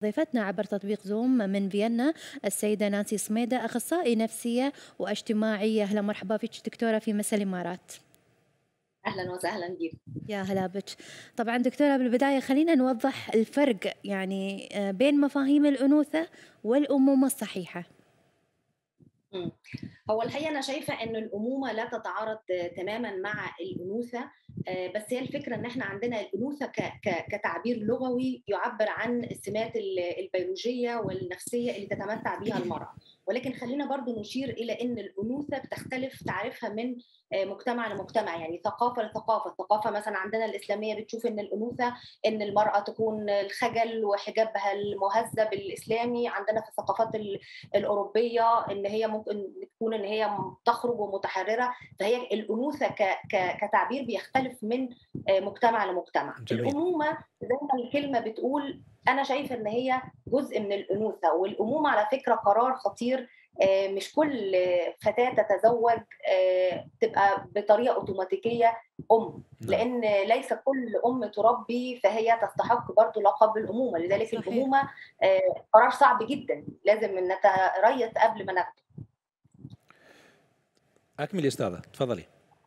ضيفتنا عبر تطبيق زوم من فيينا السيدة نانسي صميدة أخصائي نفسية واجتماعية أهلا مرحبا فيك دكتورة في مسا الإمارات اهلا وسهلا بك يا هلا بك طبعا دكتورة بالبداية خلينا نوضح الفرق يعني آه، بين مفاهيم الأنوثة والأمومة الصحيحة هو الحقيقه انا شايفه ان الامومه لا تتعارض تماما مع الانوثه آه، بس هي الفكره ان احنا عندنا الانوثه كتعبير لغوي يعبر عن السمات البيولوجيه والنفسيه اللي تتمتع بها المراه ولكن خلينا برضو نشير الى ان الانوثه بتختلف تعريفها من آه، مجتمع لمجتمع يعني ثقافه لثقافه، الثقافه مثلا عندنا الاسلاميه بتشوف ان الانوثه ان المراه تكون الخجل وحجابها المهذب الاسلامي، عندنا في الثقافات الاوروبيه ان هي ممكن تكون ان هي تخرج ومتحرره، فهي الانوثه كتعبير بيختلف من آه، مجتمع لمجتمع. جميل. الامومه زي ما الكلمه بتقول انا شايفه ان هي جزء من الانوثه والامومه على فكره قرار خطير آه، مش كل فتاه تتزوج آه، تبقى بطريقه اوتوماتيكيه ام نعم. لان ليس كل ام تربي فهي تستحق برضه لقب الامومه لذلك صحيح. الامومه آه، قرار صعب جدا لازم نتريث قبل ما ناخده اكمل يا استاذه تفضلي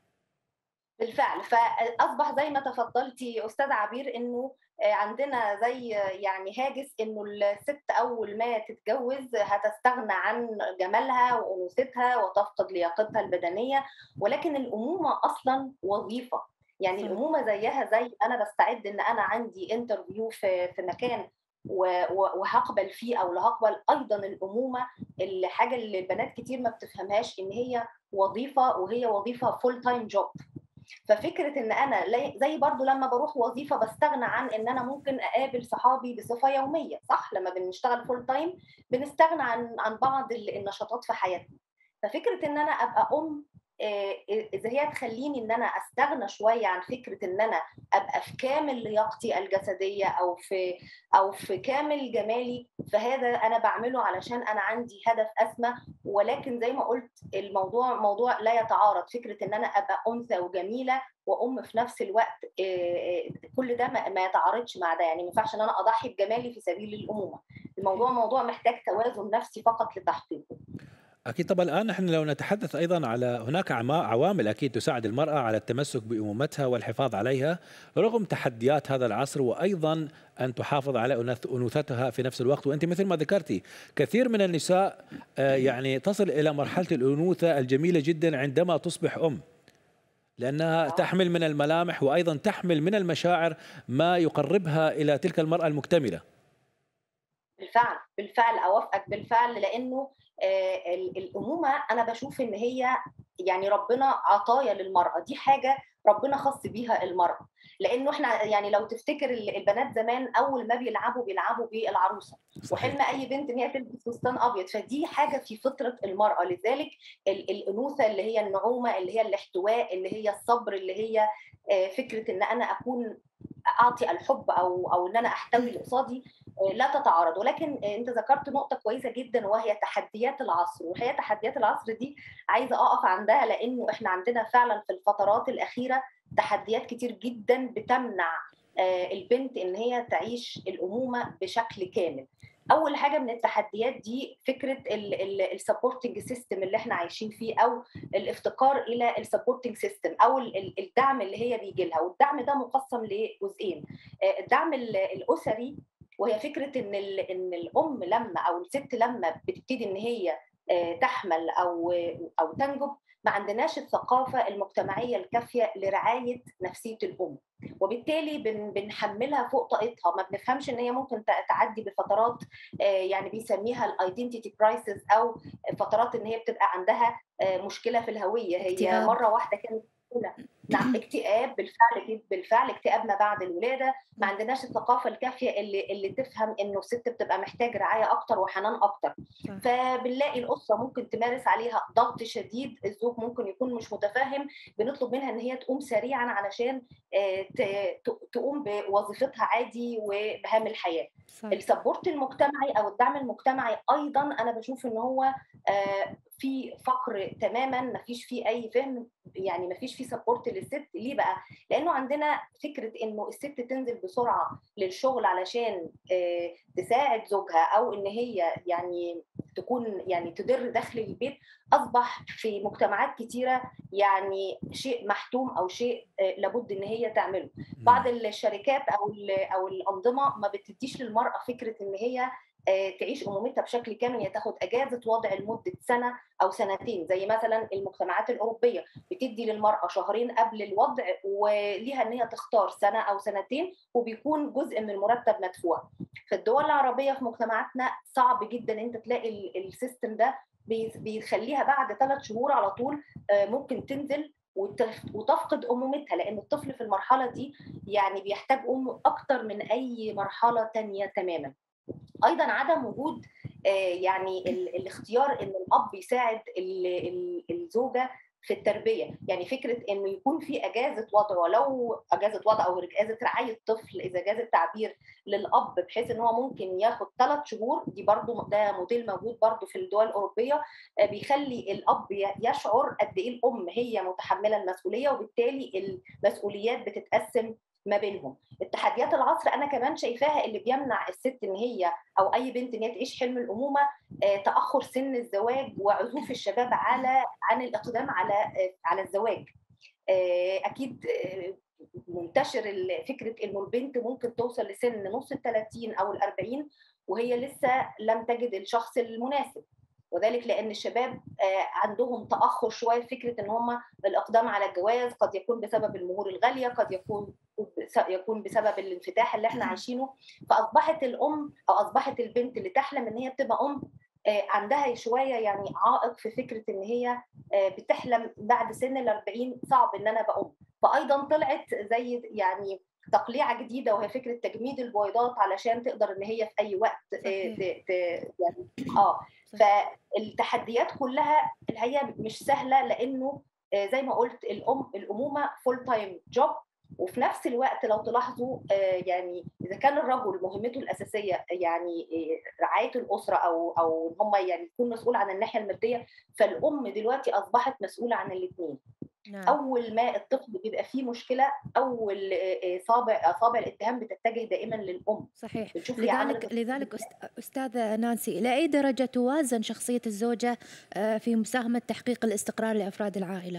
بالفعل فاصبح زي ما تفضلتي استاذ عبير انه آه، عندنا زي يعني هاجس انه الست اول ما تتجوز هتستغنى عن جمالها وانوثتها وتفقد لياقتها البدنيه ولكن الامومه اصلا وظيفه يعني الامومه زيها زي انا بستعد ان انا عندي انترفيو في في مكان وهقبل فيه او لا هقبل ايضا الامومه الحاجه اللي البنات كتير ما بتفهمهاش ان هي وظيفه وهي وظيفه فول تايم جوب ففكره ان انا زي برضو لما بروح وظيفه بستغنى عن ان انا ممكن اقابل صحابي بصفه يوميه صح لما بنشتغل فول تايم بنستغنى عن عن بعض النشاطات في حياتنا ففكره ان انا ابقى ام آه، اذا هي تخليني ان انا استغنى شويه عن فكره ان انا ابقى في كامل لياقتي الجسديه او في او في كامل جمالي فهذا انا بعمله علشان انا عندي هدف اسمى ولكن زي ما قلت الموضوع موضوع لا يتعارض فكره ان انا ابقى انثى وجميله وام في نفس الوقت آه، آه، كل ده ما يتعارضش مع ده يعني ما ينفعش ان انا اضحي بجمالي في سبيل الامومه الموضوع موضوع محتاج توازن نفسي فقط لتحقيقه اكيد طبعا الان نحن لو نتحدث ايضا على هناك عوامل اكيد تساعد المراه على التمسك بامومتها والحفاظ عليها رغم تحديات هذا العصر وايضا ان تحافظ على انوثتها في نفس الوقت وانت مثل ما ذكرتي كثير من النساء آه، يعني تصل الى مرحله الانوثه الجميله جدا عندما تصبح ام لانها تحمل من الملامح وايضا تحمل من المشاعر ما يقربها الى تلك المراه المكتمله بالفعل بالفعل اوافقك بالفعل لانه آه، الامومه انا بشوف ان هي يعني ربنا عطايا للمراه دي حاجه ربنا خص بيها المراه لانه احنا يعني لو تفتكر البنات زمان اول ما بيلعبوا بيلعبوا بالعروسه وحلم اي بنت ان هي تلبس فستان ابيض فدي حاجه في فطره المراه لذلك الانوثه اللي هي النعومه اللي هي الاحتواء اللي هي الصبر اللي هي آه، فكره ان انا اكون اعطي الحب او او ان انا احتوي اللي قصادي آه، لا تتعارض ولكن انت ذكرت نقطه كويسه جدا وهي تحديات العصر وهي تحديات العصر دي عايزه اقف عندها لانه احنا عندنا فعلا في الفترات الاخيره تحديات كتير جدا بتمنع آه، البنت ان هي تعيش الامومه بشكل كامل اول حاجه من التحديات دي فكره السبورتنج سيستم اللي احنا عايشين فيه او الافتقار الى السبورتنج سيستم او الدعم اللي هي بيجي لها والدعم ده مقسم لجزئين آه، الدعم الاسري وهي فكره ان ان الام لما او الست لما بتبتدي ان هي آه، تحمل او او تنجب ما عندناش الثقافه المجتمعيه الكافيه لرعايه نفسيه الام وبالتالي بن بنحملها فوق طاقتها ما بنفهمش ان هي ممكن تعدي بفترات آه، يعني بيسميها الايدنتيتي كرايسيس او فترات ان هي بتبقى عندها آه، مشكله في الهويه هي مره واحده كانت نعم اكتئاب بالفعل بالفعل اكتئاب ما بعد الولاده ما عندناش الثقافه الكافيه اللي اللي تفهم انه الست بتبقى محتاج رعايه اكتر وحنان اكتر فبنلاقي الاسره ممكن تمارس عليها ضغط شديد الزوج ممكن يكون مش متفهم بنطلب منها ان هي تقوم سريعا علشان آه، تقوم بوظيفتها عادي ومهام الحياه السبورت المجتمعي او الدعم المجتمعي ايضا انا بشوف ان هو آه، في فقر تماما ما فيش فيه اي فهم يعني ما فيش فيه سبورت للست ليه بقى لانه عندنا فكره انه الست تنزل بسرعه للشغل علشان آه، تساعد زوجها او ان هي يعني تكون يعني تدر دخل البيت اصبح في مجتمعات كتيره يعني شيء محتوم او شيء آه، لابد ان هي تعمله بعض الشركات او او الانظمه ما بتديش للمراه فكره ان هي آه، تعيش امومتها بشكل كامل هي تاخد اجازه وضع لمده سنه او سنتين زي مثلا المجتمعات الاوروبيه بتدي للمراه شهرين قبل الوضع وليها ان هي تختار سنه او سنتين وبيكون جزء من المرتب مدفوع في الدول العربيه في مجتمعاتنا صعب جدا انت تلاقي السيستم ده بيخليها بعد ثلاث شهور على طول آه، ممكن تنزل وتفقد امومتها لان الطفل في المرحله دي يعني بيحتاج ام اكتر من اي مرحله تانية تماما ايضا عدم وجود آه، يعني الاختيار ان الاب يساعد الزوجه في التربيه يعني فكره انه يكون في اجازه وضع ولو اجازه وضع او اجازه رعايه طفل اذا جاز التعبير للاب بحيث ان هو ممكن ياخد ثلاث شهور دي برضو ده موديل موجود برضو في الدول الاوروبيه آه، بيخلي الاب يشعر قد ايه الام هي متحمله المسؤوليه وبالتالي المسؤوليات بتتقسم ما بينهم التحديات العصر انا كمان شايفاها اللي بيمنع الست ان هي او اي بنت ان هي تعيش حلم الامومه آه، تاخر سن الزواج وعزوف الشباب على عن الاقدام على آه، على الزواج آه، اكيد منتشر فكره انه البنت ممكن توصل لسن نص ال 30 او ال 40 وهي لسه لم تجد الشخص المناسب وذلك لان الشباب آه، عندهم تاخر شويه في فكره ان هم الاقدام على الجواز قد يكون بسبب المهور الغاليه قد يكون يكون بسبب الانفتاح اللي احنا عايشينه فاصبحت الام او اصبحت البنت اللي تحلم ان هي تبقى ام آه، عندها شويه يعني عائق في فكره ان هي آه، بتحلم بعد سن ال 40 صعب ان انا ابقى ام فايضا طلعت زي يعني تقليعه جديده وهي فكره تجميد البويضات علشان تقدر ان هي في اي وقت ت... يعني اه فالتحديات كلها الحقيقه مش سهله لانه آه، زي ما قلت الام الامومه فول تايم جوب وفي نفس الوقت لو تلاحظوا آه، يعني اذا كان الرجل مهمته الاساسيه يعني آه، رعايه الاسره او او ان هم يعني يكون مسؤول عن الناحيه الماديه فالام دلوقتي اصبحت مسؤوله عن الاثنين نعم. اول ما الطفل بيبقى فيه مشكله اول اصابع اصابع الاتهام بتتجه دائما للام صحيح لذلك لذلك استاذه نانسي الى اي درجه توازن شخصيه الزوجه آه، في مساهمه تحقيق الاستقرار لافراد العائله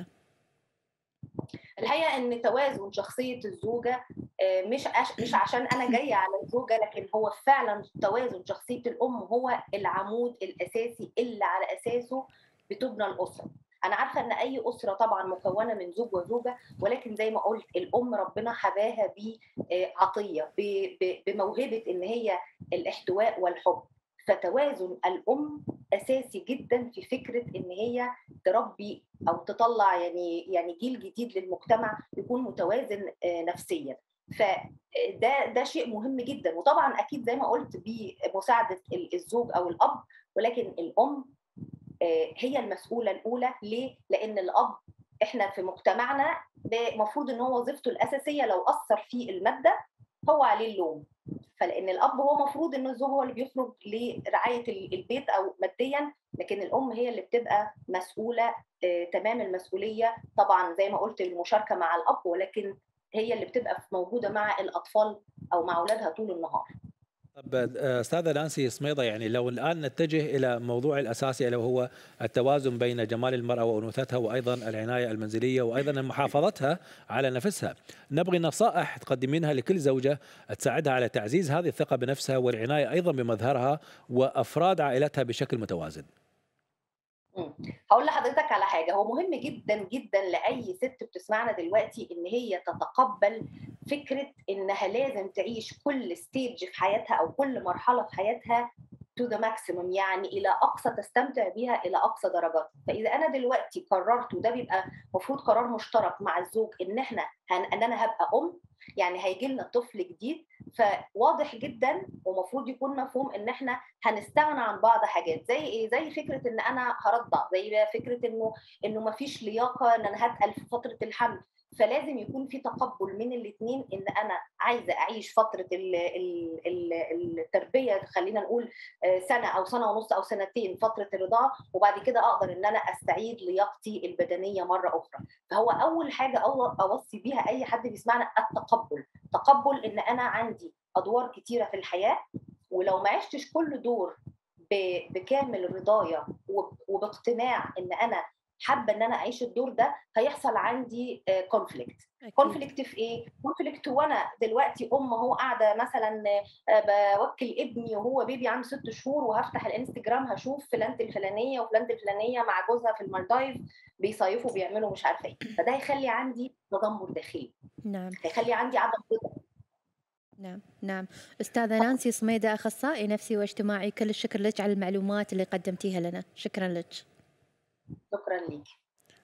الحقيقه ان توازن شخصيه الزوجه آه، مش مش عشان انا جايه على الزوجه لكن هو فعلا توازن شخصيه الام هو العمود الاساسي اللي على اساسه بتبنى الاسره انا عارفه ان اي اسره طبعا مكونه من زوج وزوجه ولكن زي ما قلت الام ربنا حباها بعطيه بموهبه ان هي الاحتواء والحب فتوازن الام اساسي جدا في فكره ان هي تربي او تطلع يعني يعني جيل جديد للمجتمع يكون متوازن آه، نفسيا فده ده شيء مهم جدا وطبعا اكيد زي ما قلت بمساعده الزوج او الاب ولكن الام آه، هي المسؤوله الاولى ليه؟ لان الاب احنا في مجتمعنا المفروض ان هو وظيفته الاساسيه لو اثر في الماده هو عليه اللوم فلان الاب هو المفروض ان الزوج هو اللي بيخرج لرعايه البيت او ماديا لكن الام هي اللي بتبقى مسؤوله آه، تمام المسؤوليه طبعا زي ما قلت المشاركه مع الاب ولكن هي اللي بتبقى موجوده مع الاطفال او مع اولادها طول النهار طب آه، استاذه نانسي سميضه يعني لو الان نتجه الى موضوع الاساسي الا وهو التوازن بين جمال المراه وانوثتها وايضا العنايه المنزليه وايضا محافظتها على نفسها، نبغي نصائح تقدمينها لكل زوجه تساعدها على تعزيز هذه الثقه بنفسها والعنايه ايضا بمظهرها وافراد عائلتها بشكل متوازن. هقول لحضرتك على حاجه هو مهم جدا جدا لاي ست بتسمعنا دلوقتي ان هي تتقبل فكره انها لازم تعيش كل ستيج في حياتها او كل مرحله في حياتها تو ذا ماكسيمم يعني الى اقصى تستمتع بيها الى اقصى درجات فاذا انا دلوقتي قررت وده بيبقى المفروض قرار مشترك مع الزوج ان احنا هن... ان انا هبقى ام يعني هيجي لنا طفل جديد فواضح جدا ومفروض يكون مفهوم ان احنا هنستغنى عن بعض حاجات زي ايه زي فكره ان انا هرضع زي فكره انه انه ما فيش لياقه ان انا هتقل في فتره الحمل فلازم يكون في تقبل من الاثنين ان انا عايزه اعيش فتره ال ال ال التربيه خلينا نقول سنه او سنه ونص او سنتين فتره الرضاعه وبعد كده اقدر ان انا استعيد لياقتي البدنيه مره اخرى فهو اول حاجه اوصي بيها اي حد بيسمعنا التقبل تقبل ان انا عندي ادوار كتيره في الحياه ولو ما عشتش كل دور بكامل رضايا وباقتناع ان انا حابه ان انا اعيش الدور ده هيحصل عندي كونفليكت كونفليكت في ايه كونفليكت وانا دلوقتي ام اهو قاعده مثلا بوكل ابني وهو بيبي عنده ست شهور وهفتح الانستجرام هشوف فلانه الفلانيه وفلانه الفلانيه مع جوزها في المالدايف بيصيفوا بيعملوا مش عارفه ايه فده هيخلي عندي تذمر داخلي نعم هيخلي عندي عدم رضا نعم نعم أستاذة نانسي صميدة أخصائي نفسي واجتماعي كل الشكر لك على المعلومات اللي قدمتيها لنا شكرا لك شكرا لك